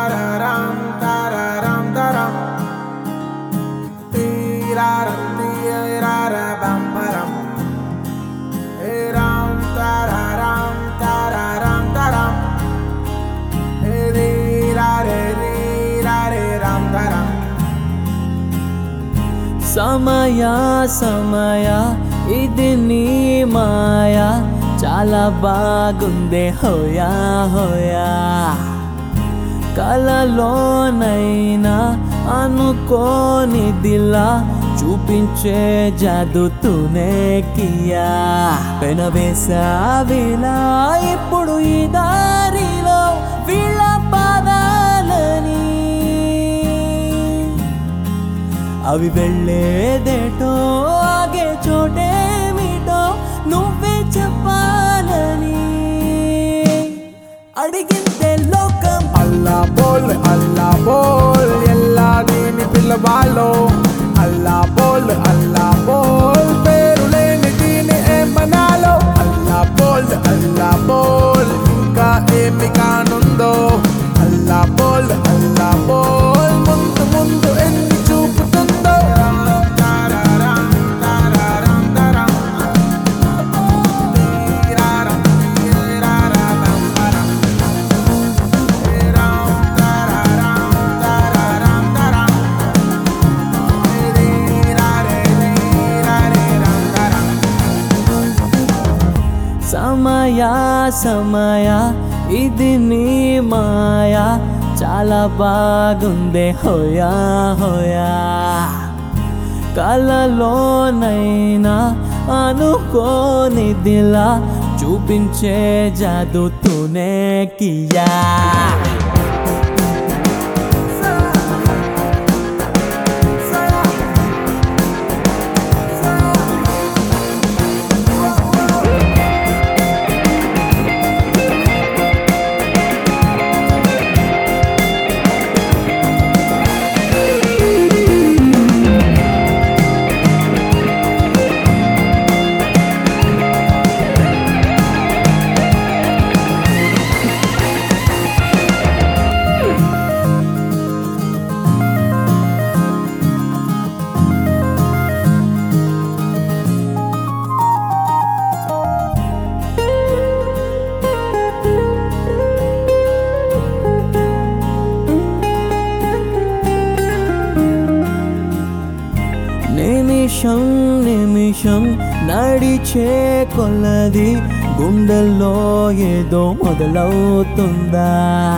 tararam, tararam, taram. Tiraram, tirarabam, param. Eram, tararam, tararam, taram. Erirare, rirare, ram, taram. సమయ సమయ ఇది నీ మాయ చాలా బాగుందే హోయా హోయా కలలోనైనా అనుకోనిదిలా చూపించే జాదుతూనే కియా పెనవేసావిలా ఇప్పుడు ఈ దారిలో వీళ్ళ పాదాలని అవి వెళ్ళేదేటో ఆగే చోటేమిటో నువ్వే చెప్పాలని అడిగిందే లోకం అల్లా బోల్ అల్లా బోల్ ఎల్లా దీని పిల్లవాళ్ళు అల్లా బోల్ అల్లా బోల్ పేరు లేని దీని ఏమనాలో అల్లా బోల్ అల్లా బోల్ ఇంకా ఏమి కానుందో అల్లా బోల్ అల్లా బోల్ ముందు ముందు ఎన్ని చూపుతుందో తారారం, తారారం, తరం. తీరారం, తీరారారం, పరం. సమయ సమయ ఇది నీ మాయ చాలా బాగుందే హోయా హోయా కలలోనైనా అనుకోనిదిలా చూపించే జాదుతూనే కియా నిమిషం నిమిషం నడిచే కొలది గుండెల్లో ఏదో మొదలవుతుందా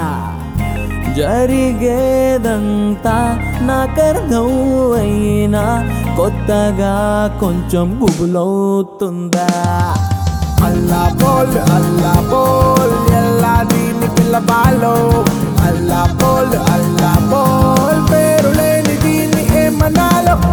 జరిగేదంతా నాకర్థం అయినా కొత్తగా కొంచెం గుబులవుతుందా అల్లా బోల్ అల్లా బోల్ ఎల్లా దీని పిల్లవాళ్ళు అల్లా బోల్ అల్లా బోల్ పేరు లేని దీన్ని ఏమనాలో